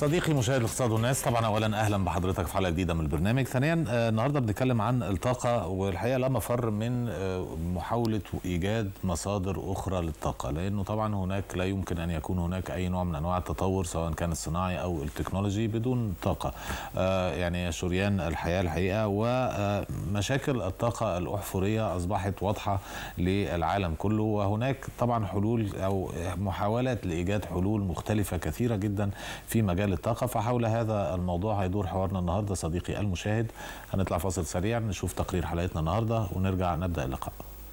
صديقي مشاهد الاقتصاد والناس طبعا اولا اهلا بحضرتك في حلقه جديده من البرنامج ثانيا آه، النهارده بنتكلم عن الطاقه والحقيقه لا مفر من آه، محاوله ايجاد مصادر اخرى للطاقه لانه طبعا هناك لا يمكن ان يكون هناك اي نوع من انواع التطور سواء كان الصناعي او التكنولوجي بدون طاقه آه، يعني شريان الحياه الحقيقه ومشاكل الطاقه الاحفوريه اصبحت واضحه للعالم كله وهناك طبعا حلول او محاولات لايجاد حلول مختلفه كثيره جدا في مجال الطاقه فحول هذا الموضوع هيدور حوارنا النهارده صديقي المشاهد هنطلع فاصل سريع نشوف تقرير حلقتنا النهارده ونرجع نبدا اللقاء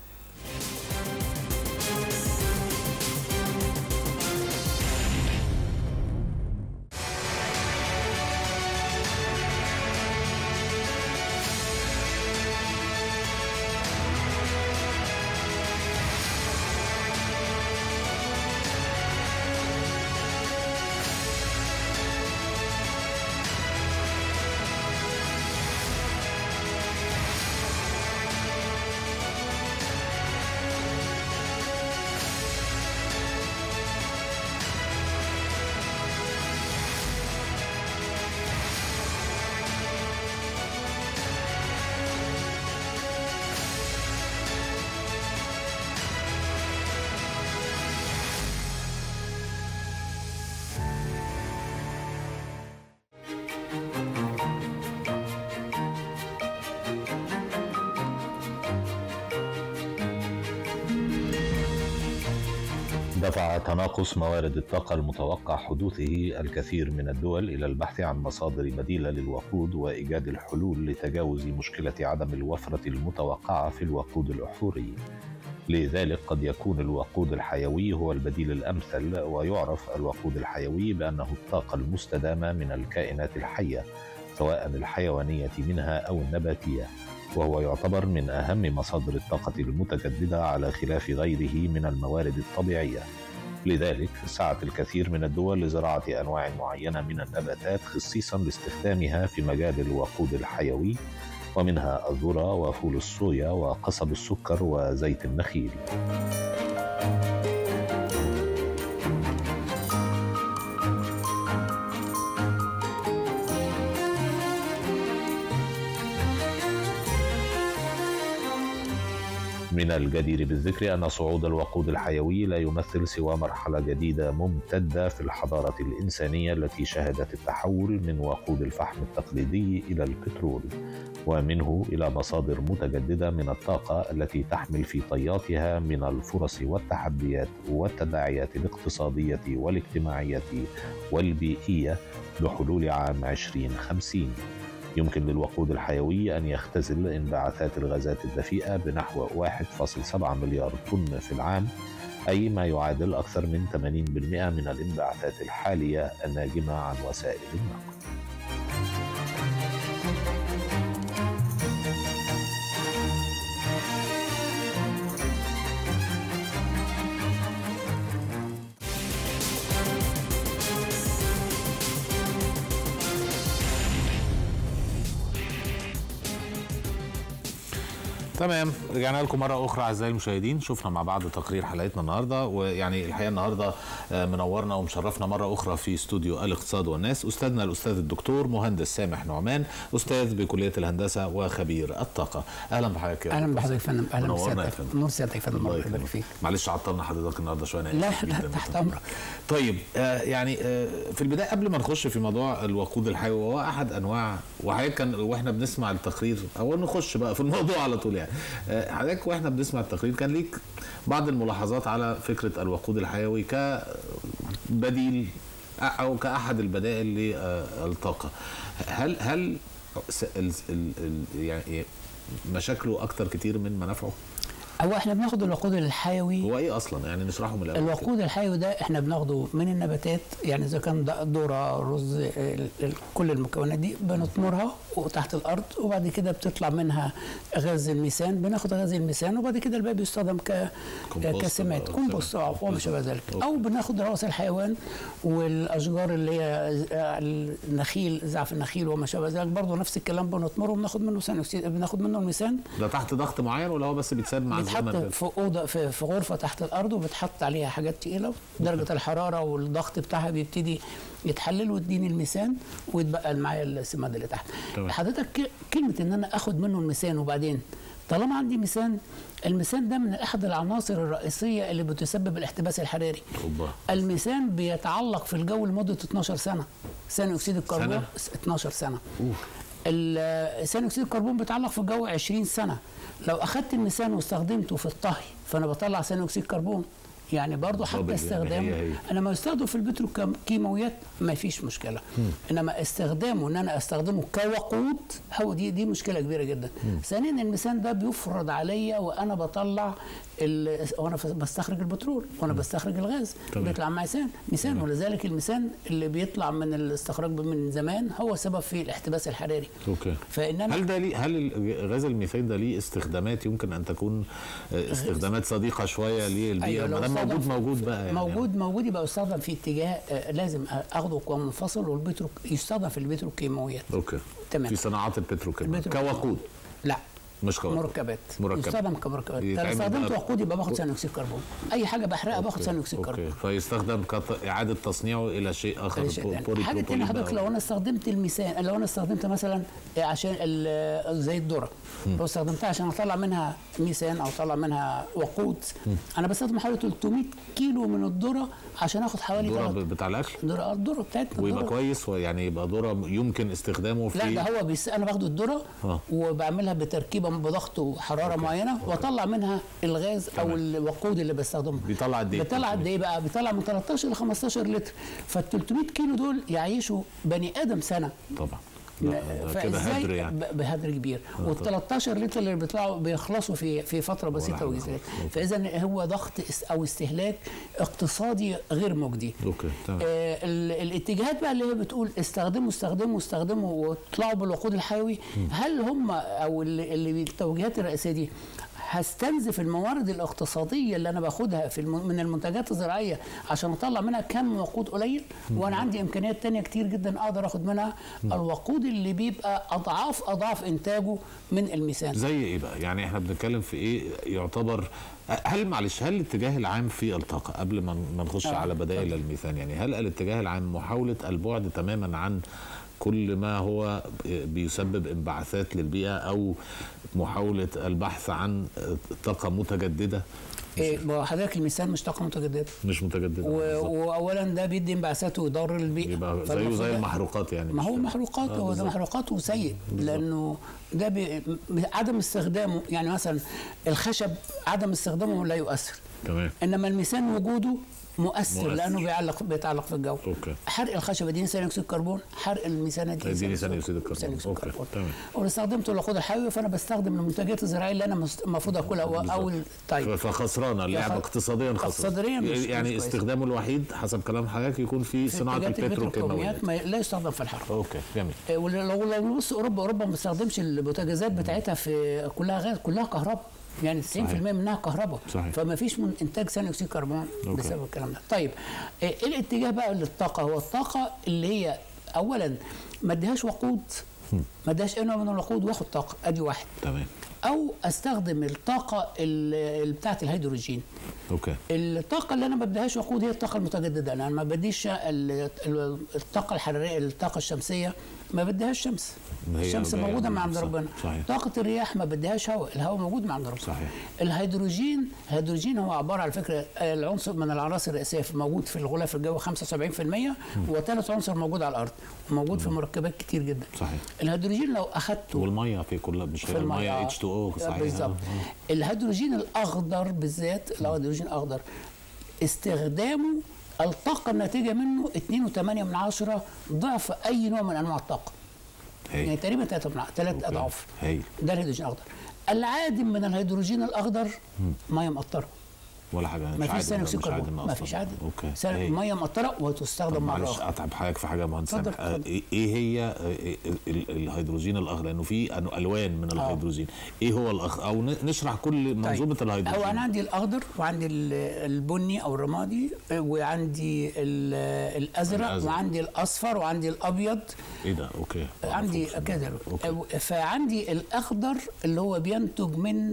دفع تناقص موارد الطاقة المتوقع حدوثه الكثير من الدول إلى البحث عن مصادر بديلة للوقود وإيجاد الحلول لتجاوز مشكلة عدم الوفرة المتوقعة في الوقود الأحفوري. لذلك قد يكون الوقود الحيوي هو البديل الأمثل ويعرف الوقود الحيوي بأنه الطاقة المستدامة من الكائنات الحية سواء الحيوانية منها أو النباتية. وهو يعتبر من أهم مصادر الطاقة المتجددة على خلاف غيره من الموارد الطبيعية. لذلك سعت الكثير من الدول لزراعة أنواع معينة من النباتات خصيصا لاستخدامها في مجال الوقود الحيوي ومنها الذرة وفول الصويا وقصب السكر وزيت النخيل. من الجدير بالذكر أن صعود الوقود الحيوي لا يمثل سوى مرحلة جديدة ممتدة في الحضارة الإنسانية التي شهدت التحول من وقود الفحم التقليدي إلى البترول ومنه إلى مصادر متجددة من الطاقة التي تحمل في طياتها من الفرص والتحديات والتداعيات الاقتصادية والاجتماعية والبيئية بحلول عام 2050 يمكن للوقود الحيوي أن يختزل انبعاثات الغازات الدفيئة بنحو 1.7 مليار طن في العام أي ما يعادل أكثر من 80% من الانبعاثات الحالية الناجمة عن وسائل النقل. تمام رجعنا لكم مره اخرى اعزائي المشاهدين شفنا مع بعض تقرير حلقتنا النهارده ويعني الحقيقه النهارده منورنا ومشرفنا مره اخرى في استوديو الاقتصاد والناس استاذنا الاستاذ الدكتور مهندس سامح نعمان استاذ بكليه الهندسه وخبير الطاقه اهلا بحضرتك يا اهلا بحضرتك يا فندم اهلا منورنا يا بسيادتك فندم نور سيادتك يا فندم الله الله يبارك يكرمك. فيك معلش عطلنا حضرتك النهارده شويه أنا لا آسف لا جداً. تحت امرك طيب آه يعني آه في البدايه قبل ما نخش في موضوع الوقود الحيوي وهو احد انواع وحضرتك كان واحنا بنسمع التقرير او نخش بقى في الموضوع على طول يعني آه حضرتك واحنا بنسمع التقرير كان ليك بعض الملاحظات على فكره الوقود الحيوي كبديل او كاحد البدائل للطاقه هل هل س- ال- ال- ال- يعني مشاكله اكتر كتير من منافعه هو احنا بناخد الوقود الحيوي هو ايه اصلا يعني نشرحه من الاول كده. الوقود الحيوي ده احنا بناخده من النباتات يعني اذا كان ده ذره رز ال- ال- كل المكونات دي بنطمرها وتحت الارض وبعد كده بتطلع منها غاز الميثان بناخد غاز الميثان وبعد كده الباقي بيستخدم ك كومبوست كسمات بقى. كومبوست اه وما شابه ذلك أوكي. او بناخد رأس الحيوان والاشجار اللي هي النخيل زعف النخيل وما شابه ذلك برضه نفس الكلام بنطمره وبناخد منه ثاني اكسيد بناخد منه الميثان ده تحت ضغط معين ولا هو بس بيتساب مع بيتحط استخدامها بتتحط كده. في اوضه في, في غرفه تحت الارض وبتحط عليها حاجات تقيله درجه الحراره والضغط بتاعها بيبتدي يتحلل وتديني الميزان ويتبقى معايا السماد اللي تحت تمام. حضرتك ك- كلمه ان انا اخد منه الميزان وبعدين طالما عندي ميزان الميزان ده من احد العناصر الرئيسيه اللي بتسبب الاحتباس الحراري أوبا. الميزان بيتعلق في الجو لمده 12 سنه ثاني اكسيد الكربون 12 سنه أوف. ال- ثاني اكسيد الكربون بيتعلق في الجو 20 سنه لو اخدت الميزان واستخدمته في الطهي فانا بطلع ثاني اكسيد الكربون يعني برضه حتى طب يعني استخدامه هي هي. انا ما يستخدم في البتروكيماويات ما فيش مشكله انما استخدامه ان انا استخدمه كوقود هو دي دي مشكله كبيره جدا ثانيا الميزان ده بيفرض عليا وانا بطلع ال- وانا ف- بستخرج البترول وانا بستخرج الغاز تمام. بيطلع ميزان ميزان ولذلك الميزان اللي بيطلع من الاستخراج من زمان هو سبب في الاحتباس الحراري اوكي فان انا هل ده ليه هل ال- غاز الميثان ده ليه استخدامات يمكن ان تكون آه، استخدامات صديقه شويه للبيئه أيوة، لو ما دام موجود استخدم- موجود بقى يعني موجود موجود يبقى يستخدم في اتجاه آه، لازم اخده كمنفصل والبترو يستخدم في البتروكيماويات اوكي تمام. في صناعات البتروكيماويات البتروكيماويات. كوقود لا مش كوقود مركبات مركبات. يستخدم كمركبات لو يتعمل استخدمت بقى- وقود يبقى باخد ثاني اكسيد كربون اي حاجه بحرقها باخد ثاني اكسيد اوكي كربون فيستخدم كط... اعاده تصنيعه الى شيء اخر شيء بو- تاني. بولي حاجه تانية بروبولين حضرتك بقى. لو انا استخدمت الميزان لو انا استخدمت مثلا عشان ال- زي الذره لو استخدمتها عشان اطلع منها ميزان او اطلع منها وقود انا بستخدم حوالي 300 كيلو من الذره عشان اخد حوالي ذره ثلاث- ب- بتاع الاكل ذره الذره بتاعتنا ويبقى الذرة. كويس يعني يبقى ذره يمكن استخدامه في لا ده هو بيس... انا باخد الذره آه. وبعملها بتركيبه بضغط وحراره معينه واطلع منها الغاز او تمام. الوقود اللي بستخدمه بيطلع قد ايه؟ بيطلع قد ايه بقى بيطلع من 13 ل 15 لتر فال 300 كيلو دول يعيشوا بني ادم سنه طبعا لا، ده كده فازاي هدر يعني ب- بهدر كبير وال 13 لتر اللي بيطلعوا بيخلصوا في في فتره بسيطه حاجة وجزئيه خالص. فاذا هو ضغط اس- او استهلاك اقتصادي غير مجدي اوكي تمام آه، ال- الاتجاهات بقى اللي هي بتقول استخدموا استخدموا استخدموا واطلعوا بالوقود الحيوي هل هم او اللي, اللي التوجيهات الرئيسيه دي هستنزف الموارد الاقتصاديه اللي انا باخدها في الم... من المنتجات الزراعيه عشان اطلع منها كم وقود قليل وانا عندي امكانيات تانية كتير جدا اقدر اخد منها الوقود اللي بيبقى اضعاف اضعاف انتاجه من الميثان زي ايه بقى يعني احنا بنتكلم في ايه يعتبر هل معلش هل الاتجاه العام في الطاقه قبل ما ما نخش آه، على بدائل الميثان يعني هل الاتجاه العام محاوله البعد تماما عن كل ما هو بيسبب انبعاثات للبيئه او محاوله البحث عن طاقه متجدده إيه ما هو حضرتك الميثان مش طاقه متجدده مش متجدده و... بالظبط. واولا ده بيدي انبعاثات ويضر البيئه يبقى زيه فالمفروض زي ده- المحروقات يعني ما مش هو كده؟ محروقات آه، هو ده بالظبط. محروقات وسيء لانه ده بي... م- عدم استخدامه يعني مثلا الخشب عدم استخدامه لا يؤثر تمام انما الميثان وجوده مؤثر, مؤثر. لانه بيعلق بيتعلق في الجو اوكي حرق الخشب يديني ثاني اكسيد الكربون حرق الميثان يديني ثاني أكسيد الكربون. ثاني اكسيد أوكي، الكربون تمام. ولو استخدمت الوقود الحيوي فانا بستخدم المنتجات الزراعيه اللي انا مست- المفروض اكلها او, أو ال- طيب فخسرانه اللعبه فخ- اقتصاديا خسرانه اقتصاديا مش- مش يعني كويس. استخدامه الوحيد حسب كلام حضرتك يكون في صناعه منتجات البتروكيماويات البتروكيماويات ما لا يستخدم في الحرب اوكي جميل إيه، ولو لو نبص اوروبا اوروبا ما بتستخدمش البوتاجازات بتاعتها في كلها غاز كلها كهرباء يعني 90% منها كهرباء صحيح. فما فيش من انتاج ثاني اكسيد كربون أوكي. بسبب الكلام ده طيب ايه إيه الاتجاه بقى للطاقه هو الطاقه اللي هي اولا ما اديهاش وقود ما اديهاش اي نوع من الوقود واخد طاقه ادي واحد تمام او استخدم الطاقه اللي بتاعت الهيدروجين اوكي الطاقة اللي أنا ما بديهاش وقود هي الطاقة المتجددة أنا ما بديش ال- ال- الطاقة الحرارية الطاقة الشمسية ما بديهاش شمس هي الشمس جاية موجودة من من عند نفسها. ربنا صحيح. طاقة الرياح ما بديهاش هواء الهواء موجود من عند ربنا صحيح. الهيدروجين الهيدروجين هو عبارة على فكرة العنصر من العناصر الرئيسية موجود في الغلاف الجوي 75% وثالث عنصر موجود على الأرض وموجود في مركبات كتير جدا صحيح الهيدروجين لو أخدته والميه في كلها مش في الميه اتش 2 او صحيح بالظبط آه. الهيدروجين الاخضر بالذات الهيدروجين الاخضر استخدامه الطاقة الناتجة منه 2.8 من عشرة ضعف أي نوع من أنواع الطاقة يعني هاي تقريبا ثلاث ثلاث أوكي. أضعاف هاي ده الهيدروجين الأخضر العادم من الهيدروجين الأخضر مية مقطرة ولا حاجه ما مش فيش عادي ثاني ده، أكسيد مش عادي كربون ما ما أصلاً. فيش عادم اوكي ثاني- هاي. مية مقطرة وتستخدم مرة معلش أخرى اتعب حضرتك في حاجه مهندس اتفضل، سامح. آه، اتفضل. ايه إيه هي آه، ال- ال- الهيدروجين الاخضر لانه في أنو- الوان من الهيدروجين ايه هو الاخ او ن- نشرح كل منظومه هو الهيدروجين انا عندي الاخضر وعندي ال- البني او الرمادي وعندي ال- الازرق الأزرق. وعندي الاصفر وعندي الابيض ايه ده اوكي عندي معرفوش. كذا أوكي. فعندي الاخضر اللي هو بينتج من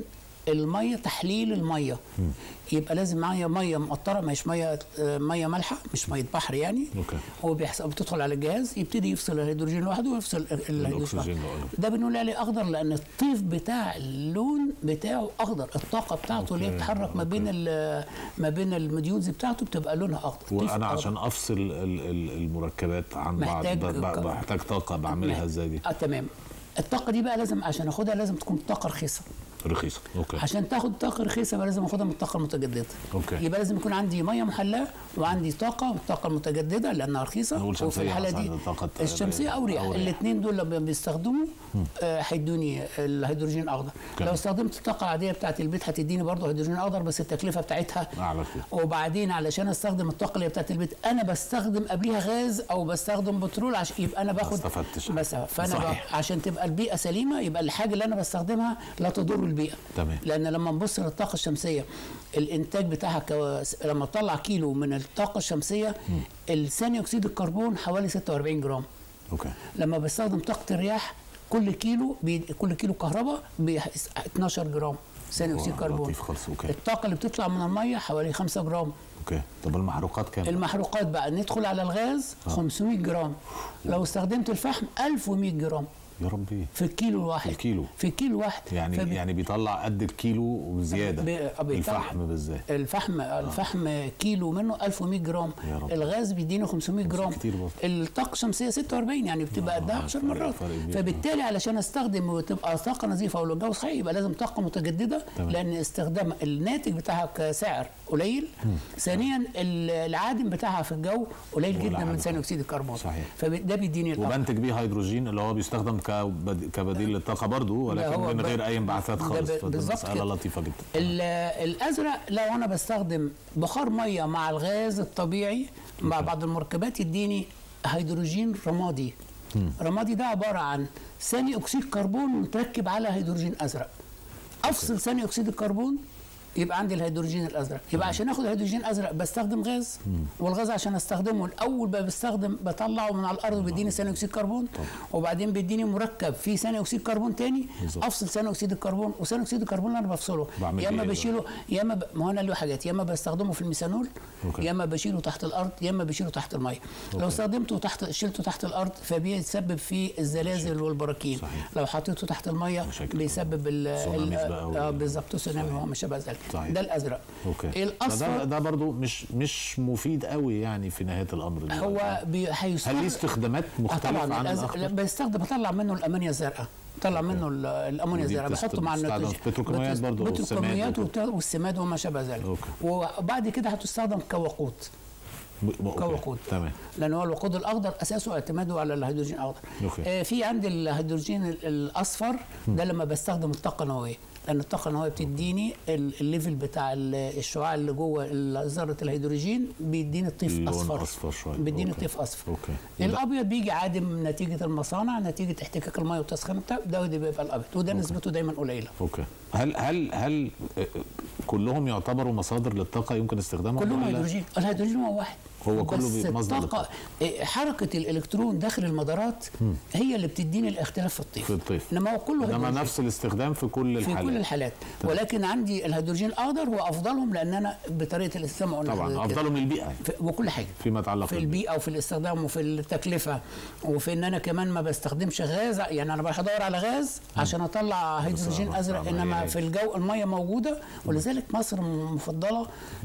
الميه تحليل الميه يبقى لازم معايا ميه مقطره مش ميه آه، ميه مالحه مش ميه بحر يعني أوكي. هو بيحسب بتدخل على الجهاز يبتدي يفصل الهيدروجين لوحده ويفصل الهيدروجين الأكسجين لوحده لوحده. ده بنقول عليه اخضر لان الطيف بتاع اللون بتاعه اخضر الطاقه بتاعته اللي هي أوكي. بتتحرك ما بين ال- ما بين المديولز بتاعته بتبقى لونها اخضر طيف وانا أخضر. عشان افصل ال- ال- المركبات عن بعض محتاج ب- ب- ك- بحتاج طاقه بعملها ازاي دي اه تمام الطاقه دي بقى لازم عشان اخدها لازم تكون طاقه رخيصه رخيصه اوكي عشان تاخد طاقه رخيصه يبقى لازم اخدها من الطاقه المتجدده أوكي. يبقى لازم يكون عندي ميه محلاه وعندي طاقه والطاقه المتجدده لانها رخيصه نقول وفي شمسية الحاله مثلاً، دي طاقة الشمسيه او رياح أو رياح. الاثنين دول لما بيستخدموا آه، هيدوني الهيدروجين اخضر كم؟ لو استخدمت الطاقه العاديه بتاعت البيت هتديني برضه هيدروجين اخضر بس التكلفه بتاعتها اعلى كده وبعدين علشان استخدم الطاقه اللي هي بتاعت البيت انا بستخدم قبليها غاز او بستخدم بترول عشان يبقى انا باخد استفدتش. بس فانا صحيح. بقى عشان تبقى البيئه سليمه يبقى الحاجه اللي انا بستخدمها لا تضر البيئه تمام. لان لما نبص للطاقه الشمسيه الانتاج بتاعها كو... لما تطلع كيلو من الطاقه الشمسيه الثاني اكسيد الكربون حوالي 46 جرام اوكي لما بستخدم طاقه الرياح كل كيلو بي... كل كيلو كهرباء ب 12 جرام ثاني اكسيد واو، كربون لطيف خالص، أوكي. الطاقه اللي بتطلع من الميه حوالي 5 جرام اوكي طب المحروقات كام المحروقات بقى ندخل على الغاز 500 جرام لو استخدمت الفحم 1100 جرام يا ربي في الكيلو الواحد في الكيلو. في الكيلو الواحد يعني فب- يعني بيطلع قد الكيلو وزياده ب- بيطلع- الفحم بالذات الفحم الفحم كيلو منه 1100 جرام يا رب. الغاز بيدينا 500 جرام كتير برضه. الطاقه الشمسيه 46 يعني بتبقى قدها 10 فرق- مرات فرق كبير. فبالتالي علشان استخدم وتبقى طاقه نظيفه والجو صحيح يبقى لازم طاقه متجدده تمام. لان استخدام الناتج بتاعها كسعر قليل ثانيا ال- العادم بتاعها في الجو قليل جدا والعادم. من ثاني اكسيد الكربون صحيح. فده بيديني الأقل. وبنتج بيه هيدروجين اللي هو بيستخدم كبد- كبديل للطاقه برضه ولكن هو من ب- غير اي انبعاثات ده خالص ب- فدي بالظبط مساله كده. لطيفه جدا ال- الازرق لو انا بستخدم بخار ميه مع الغاز الطبيعي مع بعض المركبات يديني هيدروجين رمادي رمادي ده عباره عن ثاني اكسيد كربون متركب على هيدروجين ازرق افصل ثاني اكسيد الكربون يبقى عندي الهيدروجين الازرق يبقى عشان اخد هيدروجين ازرق بستخدم غاز والغاز عشان استخدمه الاول بقى بستخدم بطلعه من على الارض بيديني ثاني اكسيد كربون وبعدين بيديني مركب فيه ثاني اكسيد كربون تاني بالظبط. افصل ثاني اكسيد الكربون وثاني اكسيد الكربون اللي انا بفصله بعمل يا اما إيه بقى؟ بشيله يا اما ب... ما هو انا له حاجات يا اما بستخدمه في الميثانول أوكي. يا اما بشيله تحت الارض يا اما بشيله تحت الميه لو استخدمته تحت شلته تحت الارض فبيتسبب في الزلازل والبراكين صحيح. لو حطيته تحت الميه مشاكل. بيسبب ال تسوناميز ال- بقى وال- اه بالظبط تسونامي وما شابه ذلك صحيح. ده الازرق اوكي ده الاصفر ده برضه مش مش مفيد قوي يعني في نهايه الامر دلوقتي. هو بي... هل هيستخدم ليه استخدامات آه مختلفه طبعا عن الأز... الاخضر لا، بستخدم بطلع منه الامونيا الزرقاء طلع منه ال- الامونيا ودي الزرقاء بتست- بحطه مع بتستخدم النيتروجين في البتروكيماويات بتس- برضه والسماد بتروكيماويات وكده. وبت- والسماد وما شابه ذلك أوكي. وبعد كده هتستخدم كوقود ب- ب- أوكي. كوقود تمام لان هو الوقود الاخضر اساسه اعتماده على الهيدروجين الاخضر أوكي. آه في عندي الهيدروجين ال- الاصفر ده لما بستخدم الطاقه النوويه لان الطاقه النوويه بتديني ال- الليفل بتاع ال- الشعاع اللي جوه ال- ذره الهيدروجين بيديني الطيف لون اصفر أصفر شوية. بيديني أوكي. طيف اصفر أوكي. وده- الابيض بيجي عادم نتيجه المصانع نتيجه احتكاك الميه والتسخين بتاعه ده وده بيبقى الابيض وده نسبته دايما قليله اوكي هل هل هل آه، كلهم يعتبروا مصادر للطاقه يمكن استخدامها كلهم ولا- هيدروجين الهيدروجين هو واحد هو كله بس بي- مصدر الطاقة إيه، حركة الإلكترون داخل المدارات هي اللي بتديني الاختلاف في الطيف في الطيف. إنما هو كله انما هيدروجين نفس الاستخدام في كل في الحالات كل الحالات ولكن عندي الهيدروجين الأخضر هو أفضلهم لأن أنا بطريقة الاستخدام قلنا طبعا كده. افضلهم للبيئه يعني. في- وكل حاجة فيما يتعلق في بالبيئة. البيئة وفي الاستخدام وفي التكلفة وفي إن أنا كمان ما بستخدمش غاز يعني أنا بروح أدور على غاز عشان أطلع هيدروجين بالظبط. أزرق طبعاً. إنما هي- في الجو المية موجودة ولذلك مصر مفضلة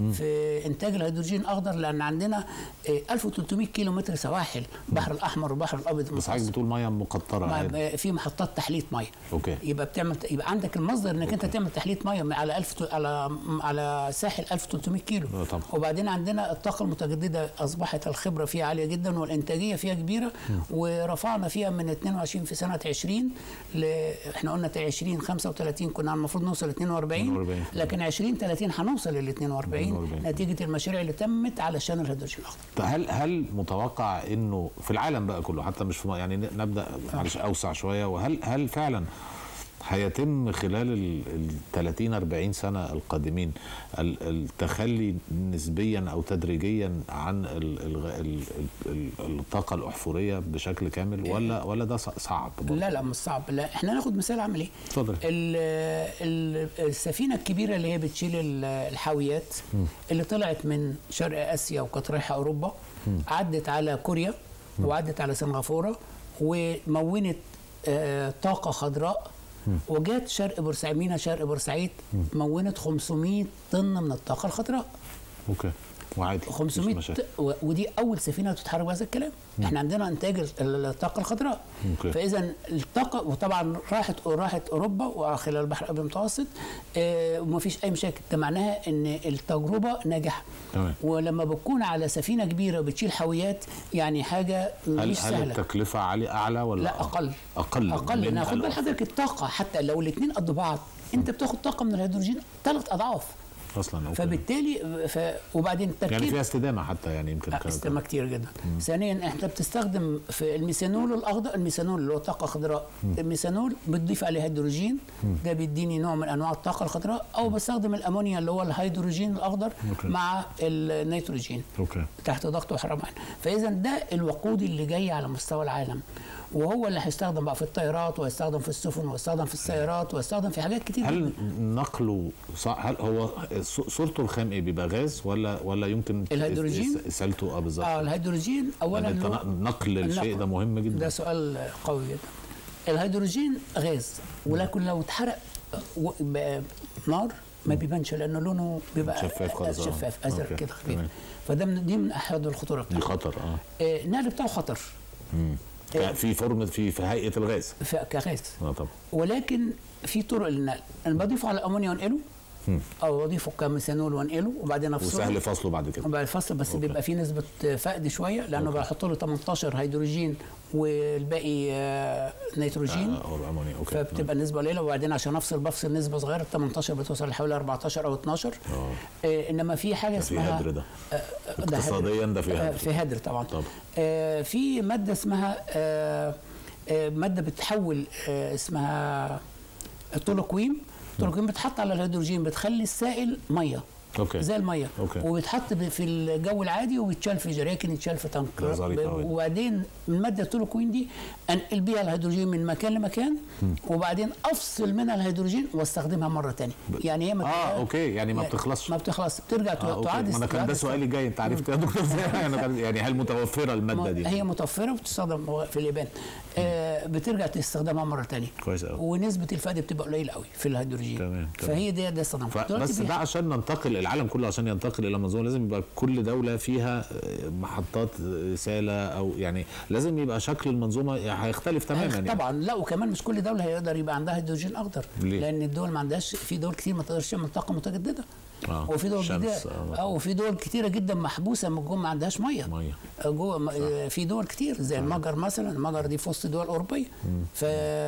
في إنتاج الهيدروجين الأخضر لأن عندنا إيه، 1300 كيلو متر سواحل البحر الأحمر والبحر الأبيض بس حضرتك بتقول ميه مقطره عادي. مع- في محطات تحليه ميه اوكي يبقى بتعمل يبقى عندك المصدر انك انت تعمل تحليه ميه على 1000 ت- على على ساحل 1300 كيلو آه طبعا. وبعدين عندنا الطاقه المتجدده اصبحت الخبره فيها عاليه جدا والانتاجيه فيها كبيره ورفعنا فيها من 22 في سنه 20 ل احنا قلنا 20 35 كنا المفروض نوصل ل 42 42. لكن 20 30 هنوصل لل 42 42. نتيجه المشاريع اللي تمت علشان الهيدروجين الاخضر طب هل هل متوقع انه في العالم بقى كله حتى مش في م- يعني ن- نبدا معلش اوسع شويه وهل هل فعلا هيتم خلال ال 30 40 سنه القادمين ال- التخلي نسبيا او تدريجيا عن ال- ال- ال- ال- الطاقه الاحفوريه بشكل كامل ولا ولا ده ص- صعب برضه؟ لا لا مش صعب لا احنا ناخد مثال عملي اتفضل ال- ال- السفينه الكبيره اللي هي بتشيل ال- الحاويات اللي طلعت من شرق اسيا وكانت رايحه اوروبا عدت على كوريا وعدت على سنغافوره ومونت آه، طاقه خضراء وجات شرق بورسعيد مينا شرق بورسعيد مونت 500 طن من الطاقه الخضراء اوكي وعادي مفيش 500 مشاكل. و- ودي اول سفينه بتتحرك بهذا الكلام احنا عندنا انتاج ال- الطاقه الخضراء أوكي. فاذا الطاقه وطبعا راحت راحت اوروبا وخلال البحر الابيض المتوسط آه، ومفيش اي مشاكل ده معناها ان التجربه ناجحه تمام. ولما بتكون على سفينه كبيره بتشيل حاويات يعني حاجه هل مش هل سهله التكلفه عاليه اعلى ولا لا اقل اقل اقل من لان خد بال الأخ- حضرتك الطاقه حتى لو الاثنين قد بعض انت بتاخد طاقه من الهيدروجين ثلاث اضعاف اصلا أوكي. فبالتالي ف... وبعدين التركيب يعني فيها استدامه حتى يعني يمكن لا، كانت- استماع كتير جدا ثانيا انت بتستخدم في الميثانول الاخضر الميثانول اللي هو طاقه خضراء الميثانول بتضيف عليه هيدروجين ده بيديني نوع من انواع الطاقه الخضراء او بستخدم الامونيا اللي هو الهيدروجين الاخضر أوكي. مع النيتروجين اوكي تحت ضغط وحرمان فاذا ده الوقود اللي جاي على مستوى العالم وهو اللي هيستخدم بقى في الطيارات وهيستخدم في السفن وهيستخدم في السيارات وهيستخدم في حاجات كتير هل نقله صع- هل هو ص- صورته الخام ايه بيبقى غاز ولا ولا يمكن الهيدروجين؟ اس- سالته اه بالظبط اه الهيدروجين اولا يعني هو- التن- نقل الشيء ده مهم جدا ده سؤال قوي جدا الهيدروجين غاز ولكن لو اتحرق و- ب- نار ما بيبانش لانه لونه بيبقى شفاف خالص، آه. شفاف ازرق أوكي، كده خفيف تمام. فده من دي من احد الخطوره دي بتاعته خطر اه آه، النقل بتاعه خطر ك- في فورم في في هيئه الغاز ف- كغاز اه طبعا ولكن في طرق للنقل انا بضيفه على الامونيا وانقله او بضيفه كميثانول وانقله وبعدين افصله وسهل فصله بعد كده بقى الفصل بس بيبقى فيه نسبة فقد شوية لأنه بحط له 18 هيدروجين والباقي آه، نيتروجين آه، او امونيا اوكي فبتبقى النسبة قليلة وبعدين عشان أفصل بفصل نسبة صغيرة ال 18 بتوصل لحوالي 14 أو 12 اه آه، إنما في حاجة ده في اسمها هدر ده آه، ده هدر. اقتصاديا ده في آه، هدر في هدر طبعا طبعا. آه، في مادة اسمها آه، آه، مادة بتحول آه، اسمها التولوكوين التولوكوين بتحط على الهيدروجين بتخلي السائل ميه اوكي زي الميه أوكي. وبيتحط ب- في الجو العادي وبيتشال في جراكن يتشال في تانك ده ظريف ب- أوي. وبعدين الماده التولوكوين دي انقل بيها الهيدروجين من مكان لمكان وبعدين افصل منها الهيدروجين واستخدمها مره ثانيه يعني هي ما اه اوكي يعني ما يعني بتخلصش ما بتخلص بترجع آه، أوكي. تعاد ما انا كان تعاد ده سؤالي جاي انت عرفت يا دكتور ازاي أنا كان- يعني هل متوفره الماده دي هي متوفره وبتستخدم في اليابان آه بترجع تستخدمها مره ثانيه كويس قوي ونسبه الفقد بتبقى قليله قوي في الهيدروجين تمام، تمام. فهي ده ده استخدام بس ده عشان ننتقل العالم كله عشان ينتقل الى منظومه لازم يبقى كل دوله فيها آه، محطات رساله او يعني لازم يبقى شكل المنظومه هيختلف تماما يعني طبعا لا وكمان مش كل دوله هيقدر يبقى عندها هيدروجين اخضر ليه؟ لان الدول ما عندهاش في دول كتير ما تقدرش تعمل طاقه متجدده آه، وفي دول شمس، كتير آه. اه وفي دول كتيره جدا محبوسه من جوه ما عندهاش ميه ميه آه، جوه م- آه، في دول كتير زي المجر مثلا المجر دي في وسط دول اوروبيه ف...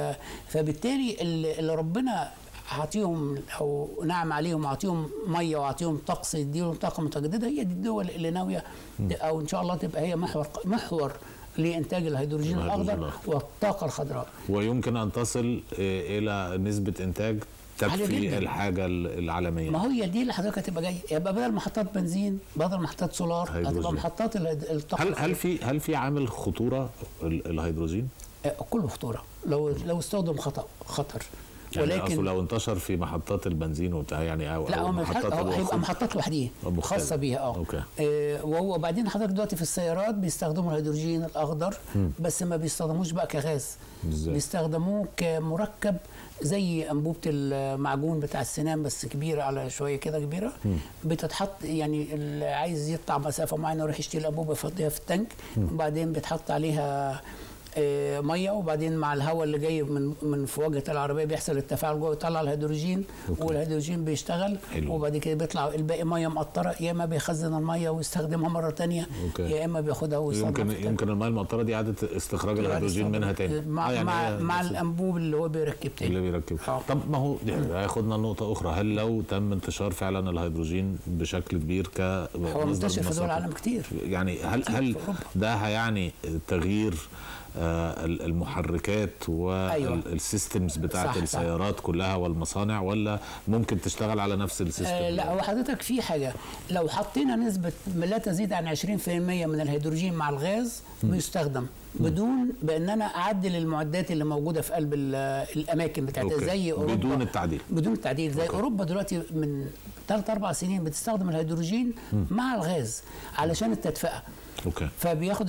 فبالتالي اللي اللي ربنا عاطيهم او نعم عليهم وعطيهم ميه وعطيهم طقس يديهم طاقه متجدده هي دي الدول اللي ناويه او ان شاء الله تبقى هي محور محور لانتاج الهيدروجين الهيدروجين الاخضر الأخضر. والطاقه الخضراء ويمكن ان تصل آه، الى نسبه انتاج عالية تكفي جداً. الحاجه العالميه ما هي دي اللي حضرتك هتبقى جاي يبقى بدل محطات بنزين بدل محطات سولار هيدروجين. هتبقى محطات ال- الطاقه هل هل في هل في عامل خطوره ال- الهيدروجين؟ آه، كله خطوره لو لو استخدم خطا خطر يعني ولكن اصله لو انتشر في محطات البنزين وبتاع يعني او لا أو هو مش محطات هو هيبقى الوقود. محطات لوحديها آه، مختلف. خاصه بيها اه أوكي. آه، وهو بعدين حضرتك دلوقتي في السيارات بيستخدموا الهيدروجين الاخضر بس ما بيستخدموش بقى كغاز إزاي؟ بيستخدموه كمركب زي انبوبه المعجون بتاع السنان بس كبيره على شويه كده كبيره بتتحط يعني اللي عايز يقطع مسافه معينه يروح يشتري الانبوبه يفضيها في التانك وبعدين بيتحط عليها آه، ميه وبعدين مع الهواء اللي جاي من من في واجهه العربيه بيحصل التفاعل جوه يطلع الهيدروجين أوكي. والهيدروجين بيشتغل حلو. وبعد كده بيطلع الباقي ميه مقطره يا اما بيخزن الميه ويستخدمها مره تانية أوكي. يا اما بياخدها ويصنع يمكن في التانك. يمكن الماء المقطره دي اعاده استخراج الهيدروجين منها تاني مع آه، يعني مع, هي مع نفس الانبوب اللي هو بيركب تاني اللي بيركب آه. طب ما هو دي هياخدنا لنقطه اخرى هل لو تم انتشار فعلا الهيدروجين بشكل كبير ك هو منتشر في دول العالم كتير يعني هل كتير هل في أوروبا. ده هيعني تغيير آه، ال- المحركات والسيستمز بتاعت صح، صح. السيارات كلها والمصانع ولا ممكن تشتغل على نفس السيستم آه لا هو حضرتك في حاجه لو حطينا نسبه لا تزيد عن 20% من الهيدروجين مع الغاز بيستخدم بدون بان انا اعدل المعدات اللي موجوده في قلب ال- الاماكن بتاعتها أوكي. زي اوروبا بدون التعديل بدون التعديل زي اوروبا دلوقتي من ثلاث اربع سنين بتستخدم الهيدروجين مع الغاز علشان التدفئه اوكي فبياخد 20%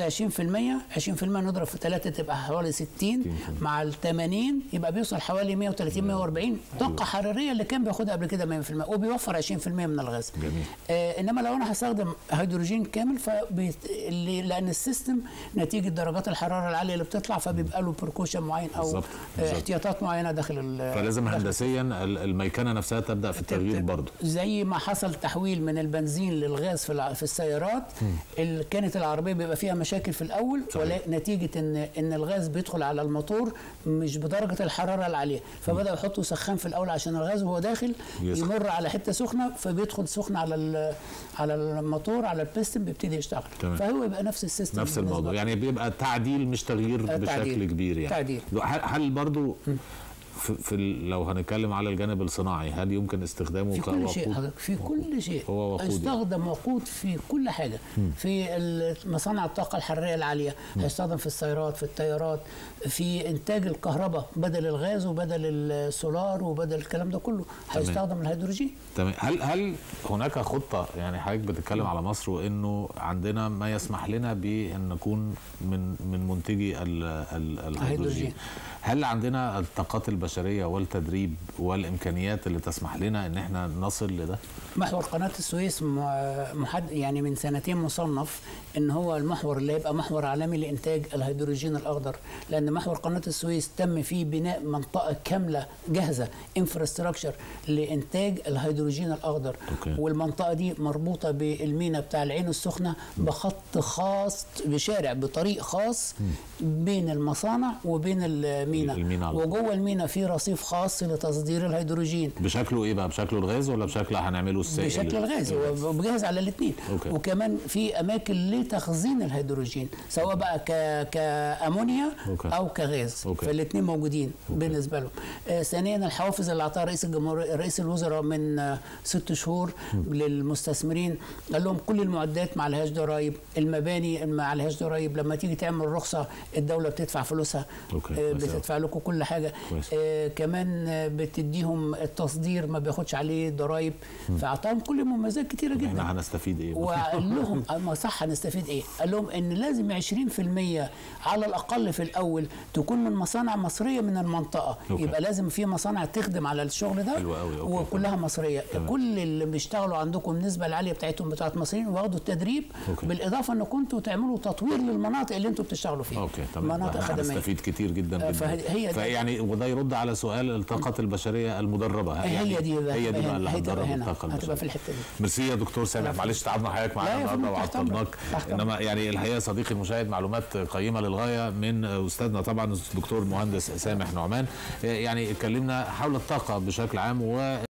20% نضرب في 3 تبقى حوالي 60 مع ال 80 يبقى بيوصل حوالي 130 140 طاقه حراريه اللي كان بياخدها قبل كده 100% وبيوفر 20% من الغاز جميل. آه انما لو انا هستخدم هيدروجين كامل فبيت... اللي لان السيستم نتيجه درجات الحراره العاليه اللي بتطلع فبيبقى له بركوشن معين او بالظبط، آه بالظبط. احتياطات معينه داخل ال... فلازم داخل هندسيا ال- الميكنه نفسها تبدا في التغيير برضه زي ما حصل تحويل من البنزين للغاز في الع- في السيارات ال- كانت العربيه بيبقى فيها مشاكل في الاول صحيح. ولا نتيجه ان ان الغاز بيدخل على الموتور مش بدرجه الحراره العاليه فبداوا يحطوا سخان في الاول عشان الغاز وهو داخل يسخن. يمر على حته سخنه فبيدخل سخن على ال- على الموتور على البستم بيبتدي يشتغل تمام. فهو يبقى نفس السيستم نفس بالنسبة الموضوع يعني بيبقى تعديل مش تغيير آه، بشكل تعديل. كبير يعني تعديل. هل, هل برضو في, في ال- لو هنتكلم على الجانب الصناعي هل يمكن استخدامه في كل شيء كوقود حضرتك في كل شيء هو وقود يعني. هيستخدم وقود في كل حاجه في ال- مصانع الطاقه الحراريه العاليه هيستخدم في السيارات في الطيارات في انتاج الكهرباء بدل الغاز وبدل السولار وبدل الكلام ده كله هيستخدم الهيدروجين تمام هل هل هناك خطه يعني حضرتك بتتكلم على مصر وانه عندنا ما يسمح لنا بان نكون من من منتجي ال- ال- الهيدروجين الهيدروجين. هل عندنا الطاقات البشريه والتدريب والامكانيات اللي تسمح لنا ان احنا نصل لده محور قناة السويس م- محد يعني من سنتين مصنف ان هو المحور اللي هيبقى محور عالمي لانتاج الهيدروجين الاخضر لان محور قناة السويس تم فيه بناء منطقة كاملة جاهزة انفراستراكشر لانتاج الهيدروجين الاخضر أوكي. والمنطقة دي مربوطة بالمينا بتاع العين السخنة بخط خاص بشارع بطريق خاص بين المصانع وبين المينا المينا على وجوه المينا في رصيف خاص لتصدير الهيدروجين بشكله ايه بقى بشكله الغاز ولا بشكل هنعمله السائل بشكل الغاز هو بجهز على الاثنين أوكي. وكمان في اماكن لتخزين الهيدروجين سواء بقى ك كامونيا أوكي. او كغاز أوكي. فالاثنين موجودين بالنسبه لهم آه ثانيا الحوافز اللي اعطاها رئيس الجمهوريه رئيس الوزراء من آه ست شهور للمستثمرين قال لهم كل المعدات ما عليهاش ضرائب المباني ما عليهاش ضرائب لما تيجي تعمل رخصه الدوله بتدفع فلوسها أوكي. آه كويس أوي. بتدفع لكم كل حاجه كويس. آه كمان آه، بتديهم التصدير ما بياخدش عليه ضرائب فاعطاهم كل مميزات كتيره جدا احنا هنستفيد ايه وقال لهم ما صح هنستفيد ايه؟ قال لهم ان لازم 20% على الاقل في الاول تكون من مصانع مصريه من المنطقه أوكي. يبقى لازم في مصانع تخدم على الشغل ده حلو أوي، أوكي، وكلها مصريه تمام. كل اللي بيشتغلوا عندكم النسبه العاليه بتاعتهم بتاعت مصريين واخدوا التدريب أوكي. بالاضافه ان كنتوا تعملوا تطوير للمناطق اللي انتوا بتشتغلوا فيها اوكي تمام مناطق احنا خدميه هنستفيد كتير جدا آه، جدا فهي- هي دي- فيعني وده يرد على سؤال الطاقات البشريه المدربه يعني هي دي بقى هي دي بقى اللي هتبقى هتدرب هنا الطاقه هتبقى في البشريه الحته دي ميرسي يا دكتور سامح معلش تعبنا حضرتك معانا لا يا النهارده فندم، تحت أمرك. وعطلناك تحت انما يعني الحقيقه صديقي المشاهد معلومات قيمه للغايه من استاذنا طبعا الدكتور مهندس سامح نعمان يعني اتكلمنا حول الطاقه بشكل عام و